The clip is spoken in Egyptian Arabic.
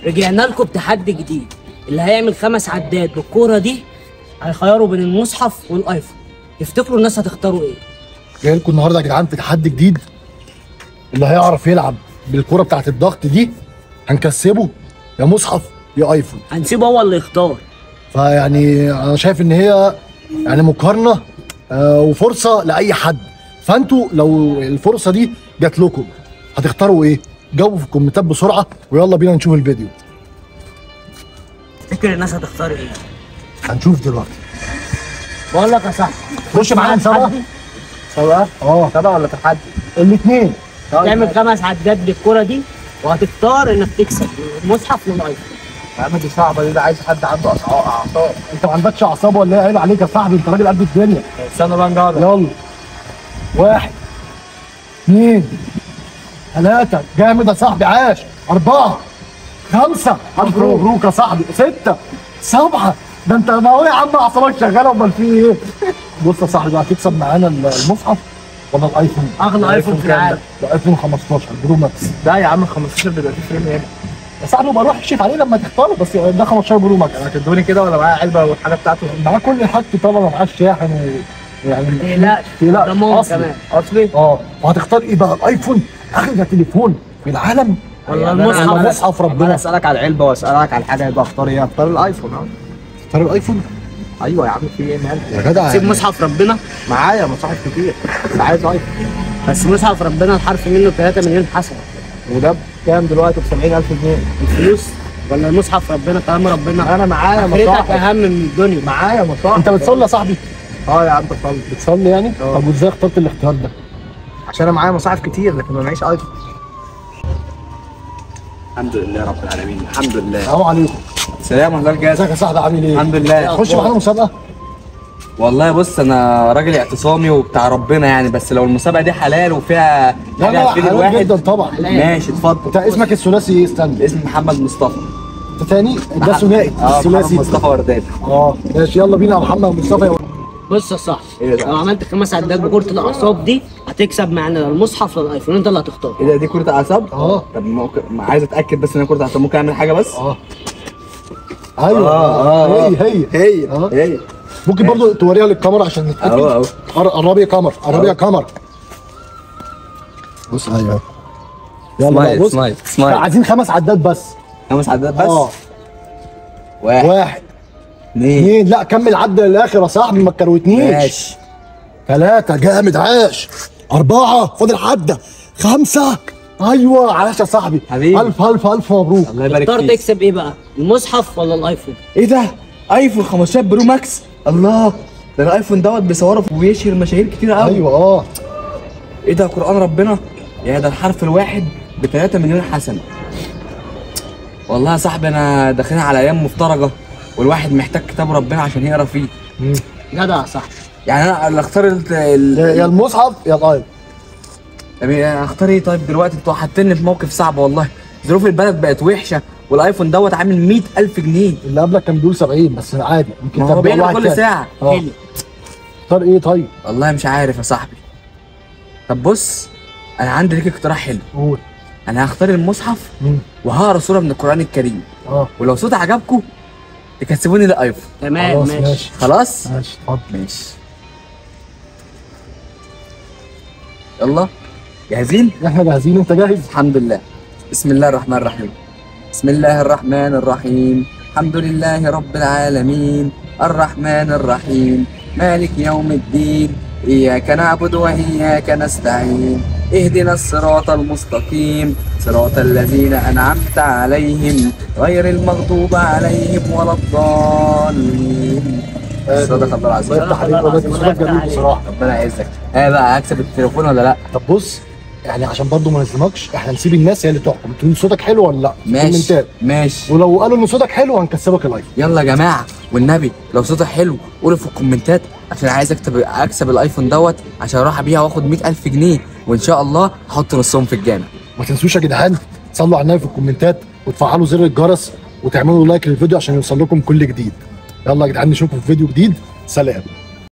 رجعنا لكم بتحدي جديد اللي هيعمل خمس عدات بالكوره دي هيخيروا بين المصحف والايفون تفتكروا الناس هتختاروا ايه جاي لكم النهارده يا جدعان في تحدي جديد اللي هيعرف يلعب بالكرة بتاعت الضغط دي هنكسبه يا مصحف يا ايفون هنسيبه هو اللي يختار فيعني انا شايف ان هي يعني مقارنه آه، وفرصه لاي حد فانتوا لو الفرصه دي جات لكم هتختاروا ايه؟ جاوبوا في الكومنتات بسرعه ويلا بينا نشوف الفيديو تفتكر الناس هتختار ايه هنشوف دلوقتي بقول لك يا صاحبي خش معايا مسابقه سواء اه سبعة ولا تحدي؟ الاثنين تعمل خمس عدات بالكوره دي وهتختار انك تكسب المصحف والايفون يا عم دي صعبة دي ده عايز حد عنده أصع- أعصاب انت ما عندكش اعصاب ولا ايه عيب عليك يا صاحبي انت راجل قد الدنيا استنى بقى نجرب يلا واحد اثنين ثلاثة جامد يا صاحبي عاش أربعة خمسة ألف مبروك يا صاحبي ستة سبعة ده أنت ما هو يا عم أعصابك شغالة أمال في إيه؟ بص يا صاحبي هتكسب معانا المصحف ولا الأيفون؟ اغلى ايفون في العالم الأيفون 15 برو ماكس لا يا عم 15 بيبقى فيه فريم هنا يا صاحبي بقى روح اكشف عليه لما تختاره بس ده 15 برو ماكس هتدوني كده ولا معايا علبة والحاجة بتاعته معاه كل حاجته طبعا معاه الشاحن و- يعني ما تقلقش تقلقش. ضمان أصلي. كمان أصلي اه وهتختار ايه بقى الايفون اغلى تليفون في العالم ولا يعني المصحف ولا مصحف ربنا ربنا اسالك على العلبه واسالك على الحاجه يبقى اختار ايه اختار الايفون اه تختار الايفون ايوه يا عم في ايه مال يا جدع سيب مصحف ربنا معايا مصاحف كتير بس عايز ايفون بس مصحف ربنا الحرف منه 3 مليون حسنه وده بكام دلوقتي ب 70000 جنيه الفلوس ولا المصحف ربنا كلام ربنا انا معايا اخرتك مصاحف اهم من الدنيا معايا مصاحف انت بتصلي يا صاحبي اه يا عم بصلي بتصلي يعني اه. طب وازاي اخترت الاختيار ده عشان انا معايا مصاحف كتير لكن ما معيش ايفون الحمد لله رب العالمين الحمد لله السلام عليكم سلام الله الجاز ازيك يا صاحبي عامل ايه الحمد لله خش معانا مسابقه والله بص انا راجل اعتصامي وبتاع ربنا يعني بس لو المسابقه دي حلال وفيها لا حاجه لا هتفيد حلال الواحد جدا طبعا ماشي اتفضل انت اسمك الثلاثي ايه استنى اسمي محمد مصطفى انت تاني ده ثنائي اه محمد الثلاثي مصطفى ورداد اه ماشي يلا بينا يا محمد مصطفى يا بص يا صاحبي ايه ده؟ لو عملت خمس عدات بكرة الأعصاب دي هتكسب معانا لا المصحف ولا الأيفون أنت اللي هتختار ايه ده دي كره اعصاب؟ اه. طب ممكن عايز اتاكد بس ان هي كره اعصاب ممكن اعمل حاجه بس؟ اه ايوه اه اه هي هي هي اه. هي ممكن برضو توريها للكاميرا عشان نتاكد اهو اهو قر- قربي يا كاميرا قربي يا كاميرا بص ايوه يلا بقى سمايل بص سمايل سمايل عايزين خمس عدات بس خمس عدات بس اه واحد واحد اثنين اثنين لا كمل عد للاخر يا صاحبي ما تكروتنيش ماشي ثلاثة جامد عاش أربعة خد العدة خمسة أيوة عاش يا صاحبي حبيبي. ألف ألف ألف مبروك الله يبارك تختار فيك تكسب إيه بقى المصحف ولا الأيفون ايه ده؟ ايفون 15 برو ماكس الله ده الايفون دوت بيصوره وبيشهر مشاهير كتير قوي أيوة أه ايه ده قران ربنا يا ده الحرف الواحد ب 3 مليون حسنه والله يا صاحبي انا داخلين على ايام مفترجه والواحد محتاج كتاب ربنا عشان يقرا فيه جدع يا صاحبي يعني انا اللي اختار ال- يا ال- يا المصحف يا الآية طب إيه، اختار ايه طيب دلوقتي انتوا حاطيني في موقف صعب والله ظروف البلد بقت وحشه والايفون دوت عامل 100000 جنيه اللي قبلك كان بيقول 70 بس عادي يمكن ما هو تبقى بيقلب واحد كل تاني. ساعه اه حلو اختار إيه طيب والله مش عارف يا صاحبي طب بص انا عندي ليك اقتراح حلو قول انا هختار المصحف مم. وهقرا سوره من القران الكريم اه ولو صوت عجبكم تكسبوني الايفون تمام خلاص ماشي ماشي خلاص ماشي اتفضل ماشي يلا جاهزين احنا جاهزين انت جاهز الحمد لله بسم الله الرحمن الرحيم بسم الله الرحمن الرحيم الحمد لله رب العالمين الرحمن الرحيم مالك يوم الدين إياك نعبد وإياك نستعين اهدنا الصراط المستقيم صراط الذين أنعمت عليهم غير المغضوب عليهم ولا الضالين صدق الله العظيم الله يفتح عليك والله انت صوتك جميل بصراحه ربنا يعزك ايه بقى هكسب التليفون ولا لا طب بص يعني عشان برضه ما نظلمكش احنا نسيب الناس هي اللي تحكم تقول صوتك حلو ولا لا في ماشي الكومنتات. ماشي ولو قالوا ان صوتك حلو هنكسبك الايفون يلا يا جماعه والنبي لو صوتك حلو قولوا في الكومنتات عشان عايز اكتب اكسب الايفون دوت عشان اروح ابيعه واخد 100000 جنيه وان شاء الله احط نصهم في الجامع ما تنسوش يا جدعان تصلوا على النبي في الكومنتات وتفعلوا زر الجرس وتعملوا لايك للفيديو عشان يوصل لكم كل جديد يلا يا جدعان نشوفكم في فيديو جديد سلام